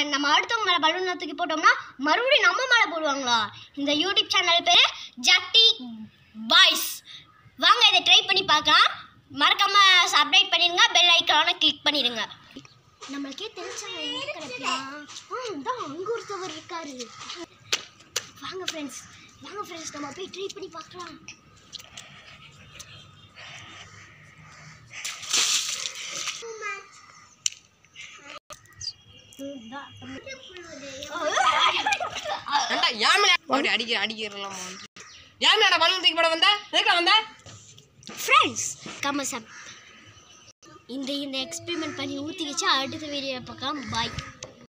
நம்ம அடுத்தவங்க மேலே பலூன் தூக்கி போட்டோம்னா மறுபடியும் நம்ம மேலே போடுவாங்களா இந்த யூடியூப் சேனல் பேர் ஜட்டி பாய்ஸ் வாங்க இதை ட்ரை பண்ணி பார்க்கலாம் மறக்காம சப்ஸ்கிரைப் பண்ணிடுங்க பெல் ஐக்கானை கிளிக் பண்ணிடுங்க நம்மளுக்கே தெரிஞ்சவங்க எங்க கிடக்கலாம் ஆ இதான் அங்க ஒருத்தவர் இருக்காரு வாங்க ஃப்ரெண்ட்ஸ் வாங்க ஃப்ரெண்ட்ஸ் நம்ம போய் ட்ரை பண்ணி பார்க்கலாம் ஏன்டா ஏன் மேல அப்படி அடிக்கிற அடிக்கிறலாம் ஏன் மேடா பலூன் தூக்கி போட வந்த எதுக்கு வந்த ஃப்ரெண்ட்ஸ் கமசம் இந்த இந்த எக்ஸ்பெரிமெண்ட் பண்ணி ஊற்றி வச்சு அடுத்த வீடியோ பார்க்கலாம் பாய்